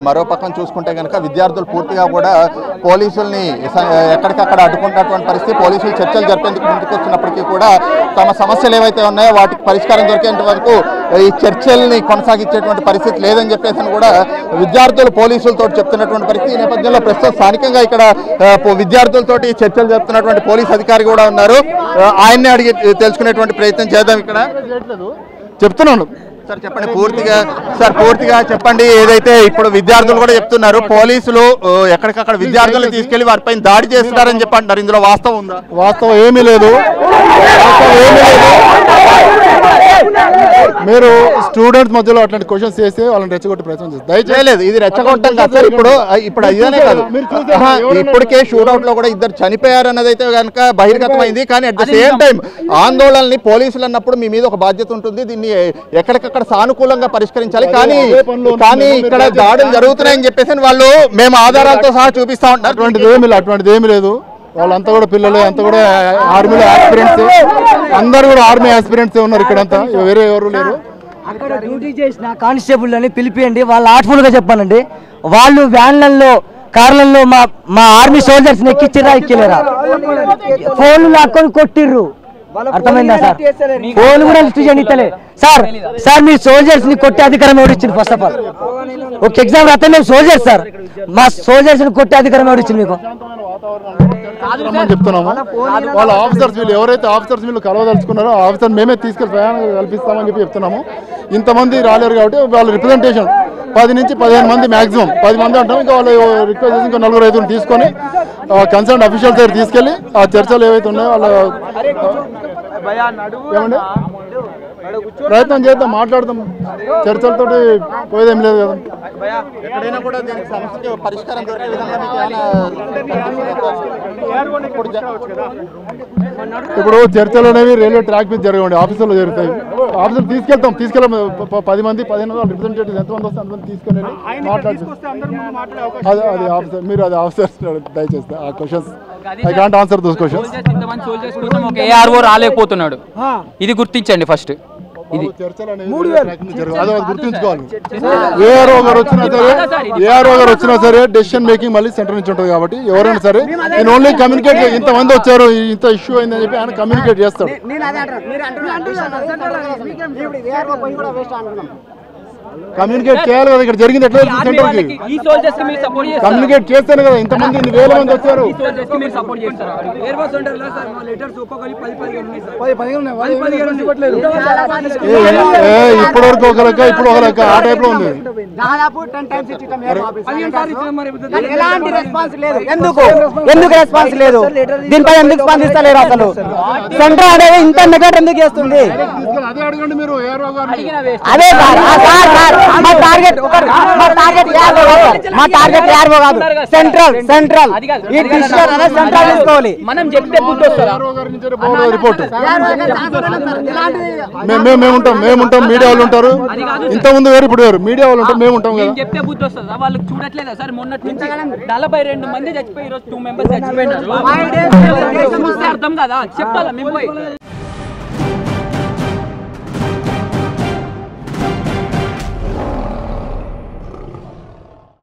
మరో పక్కన చూసుకుంటే కనుక విద్యార్థులు పూర్తిగా కూడా పోలీసుల్ని స- ఎక్కడికక్కడ అడ్డుకున్నటువంటి పరిస్థితి పోలీసులు చర్చలు జరిపేందుకు ముందుకు వచ్చినప్పటికీ కూడా తమ సమస్యలు ఏవైతే ఉన్నాయో వాటికి పరిష్కారం దొరికేంత వరకు ఈ చర్చల్ని కొనసాగించేటువంటి పరిస్థితి లేదని చెప్పేసి అని కూడా విద్యార్థులు పోలీసులతో చెప్తున్నటువంటి పరిస్థితి ఈ నేపథ్యంలో ప్రస్తుతం స్థానికంగా ఇక్కడ ఆ, పో- విద్యార్థులతోటి చర్చలు జరుపుతున్నటువంటి పోలీస్ అధికారి కూడా ఉన్నారు ఆ, ఆయన్నే అడిగి తెలుసుకునేటువంటి ప్రయత్నం చేద్దాం ఇక్కడ చెప్తున్నాను సార్ చెప్పండి పూర్తిగా సార్ పూర్తిగా చెప్పండి ఏదైతే ఇప్పుడు విద్యార్థులు కూడా చెప్తున్నారు పోలీసులు ఆ, ఎక్కడికక్కడ విద్యార్థులను తీసుకెళ్లి వారిపైన దాడి చేస్తున్నారని చెప్పి అంటున్నారు ఇందులో వాస్తవం ఉందా వాస్తవం ఏమీ లేదు వాస్తవం ఏమీ లేదు మీరు స్టూడెంట్స్ మధ్యలో అట్లాంటి క్వశ్చన్స్ చేస్తే వాళ్ళని రెచ్చగొట్టే ప్రయత్నం చేస్తారు దయచేసి చేయలేదు ఇది రెచ్చగొట్టం కాదు సార్ ఇప్పుడు ఇప్పుడు ఇదనే కాదు మీరు చూసారా? ఆహా, ఎవరైనా- ఇప్పటికే షూట్అవుట్ లో కూడా ఇద్దరు చనిపోయారు అన్నది అయితే కనుక బహిర్గతమైంది కానీ అట్ ద సేమ్ టైం ఆందోళనని పోలీసులు అన్నప్పుడు మీ మీద ఒక బాధ్యత ఉంటుంది దీన్ని ఎక్కడికక్కడ సానుకూలంగా పరిష్కరించాలి కానీ అదే పనిలో ఉన్నాం. కానీ మీరు ఇక్కడ దయచేసి దాడులు జరుగుతున్నాయని చెప్పేసి వాళ్ళు మేము ఆధారాలతో సహా చూపిస్తా ఉంటారు అటువంటిది ఏమీ లేదు అటువంటిది ఏమీ లేదు వాళ్ళంతా కూడా పిల్లలు అంతా కూడా ఆర్మీలో ఆస్పిరెంట్స్ అందరు కూడా ఆర్మీ ఆస్పిరెంట్స్ ఉన్నారు ఇక్కడంతా వేరే ఎవరు లేరు అక్కడ డ్యూటీ చేసిన కానిస్టేబుల్ అని పిలిపియండి వాళ్ళు ఆర్ట్ఫుల్ గా చెప్పానండి వాళ్ళు వ్యాన్లలో కార్లలో మా మా ఆర్మీ సోల్జర్స్ ఎక్కిచ్చిరా ఎక్కిలేరా ఫోన్లు లాక్కొని కొట్టిర్రు అర్థమైందా సార్ ఫోన్ కూడా లిఫ్ట్ చేయనిస్తలే సార్ సార్ మీ సోల్జర్స్ ని కొట్టే అధికారం ఎవరు ఇచ్చింది ఫస్ట్ ఆఫ్ ఆల్ ఒక ఎగ్జామ్ రాస్తే మేము సోల్జర్స్ సార్ మా సోల్జర్స్ ని కొట్టే అధికారం ఎవరు ఇచ్చింది మీకు రమ్మని చెప్తున్నాము వాళ్ళ ఆఫీసర్స్ వీళ్ళు ఎవరైతే ఆఫీసర్స్ వీళ్ళు కలవదలుచుకున్నారో ఆ ఆఫీసర్ మేమే తీసుకెళ్ళి ప్రయాణం కల్పిస్తామని చెప్పి చెప్తున్నాము ఇంతమంది రాలేరు కాబట్టి వాళ్ళ రిప్రజెంటేషన్ పది నుంచి పదిహేను మంది మాక్సిమం పది మంది అంటాం ఇంకా వాళ్ళు రిక్వెస్ట్ చేసి ఇంకా నలుగురు ఐదుగురు తీసుకొని కన్సర్న్ అఫీషియల్స్ దగ్గర తీసుకెళ్ళి ఆ చర్చలు ఏవైతే ఉన్నాయో వాళ్ళ ఏమండి ప్రయత్నం చేద్దాం మాట్లాడదాం చర్చలతోటి పోయేదేం లేదు కదా ఎక్కడైనా కూడా దీనికి సమస్యకి పరిష్కారం దొరికే విధంగా మీకు ఏమైనా ఇప్పుడు జ- ఇప్పుడు చర్చలు అనేవి రైల్వే ట్రాక్ మీద జరగండి ఆఫీసులో జరుగుతాయి ఆఫీసులు తీసుకెళ్తాం తీసుకెళ్ళాం ప- ప- పది మంది పదిహేను మంది రిప్రజెంటేటివ్స్ ఎంతమంది వస్తే అంతమంది తీసుకొని వెళ్ళి మాట్లాడుతాం అది అది ఆఫీసర్ మీరు అది ఆఫీసర్ దయచేస్తే ఆ questions I can't answer those questions soldiers ఇంతమంది సోల్జర్స్ కోసం ఒక ఏఆర్ఓ రాలేకపోతున్నాడు ఇది గుర్తించండి ఫస్ట్ ఇది చర్చలు అనేవి రైల్వే ట్రాక్ మీద జరగవు. అది అది గుర్తుంచుకోవాలి ఏఆర్ఓ గారు వచ్చినా సరే ఏఆర్ఓ గారు వచ్చినా సరే డెసిషన్ మేకింగ్ మళ్ళీ సెంటర్ నుంచి ఉంటుంది కాబట్టి ఎవరైనా సరే నేను ఓన్లీ కమ్యూనికేట్ ఇంతమంది వచ్చారు ఇంత ఇష్యూ అయిందని చెప్పి ఆయన కమ్యూనికేట్ చేస్తాడు కమ్యూనికేట్ చేయాలి కదా ఇక్కడ జరిగింది ఎట్లా తెలుసు ఆర్మీ సెంటర్కి వాళ్ళకి ఈ సోల్జర్స్ కి మీరు సపోర్ట్ చేస్తారు కమ్యూనికేట్ చేస్తేనే కదా ఇంతమంది ఇన్ని వేల మంది వచ్చారు ఈ సోల్జర్స్ కి మీరు సపోర్ట్ చేస్తారు ఏ, ఏ, ఇప్పటి వరకు ఒక లెక్క ఇప్పుడు ఒక లెక్క ఆ టైప్ లో ఉంది దాదాపు టెన్ టైమ్స్ ఇచ్చాం ఎలాంటి రెస్పాన్స్ లేదు ఎందుకు ఎందుకు రెస్పాన్స్ లేదు దీనిపై ఎందుకు స్పందిస్తలేరు అసలు సెంటర్ అనేది ఇంత నెగట్ ఎందుకు చేస్తుంది అదే అడగండి మీరు ఏఆర్ఓ గారిని అదే సార్ ఆ సార్ సార్ మా టార్గెట్ ఒకటి మా టార్గెట్ యార్వో కాదు సార్. మా టార్గెట్ యార్వో కాదు సెంట్రల్ సెంట్రల్ ఈ డిసిషన్ అనేది సెంట్రల్ తీసుకోవాలి మనం చెప్తే బుద్ధి వస్తుందా ఏఆర్ఓ గారి నుంచి పోవాలి రిపోర్ట్ మేము మేము మేము ఉంటాం మేము ఉంటాం మీడియా వాళ్ళు ఉంటారు ఇంత ముందు వేరు ఇప్పుడు వేరు మీడియా వాళ్ళు ఉంటాం మేము ఉంటాం కదా నేను చెప్తే బుద్ధి వస్తుందా వాళ్ళు చూడట్లేదా సార్ మొన్నటి నుంచి నలభై రెండు మంది చచ్చిపోయి ఈరోజు టూ మెంబర్స్ చచ్చిపోయినారు చూస్తే అర్థం కదా చెప్పాలా మేము పోయి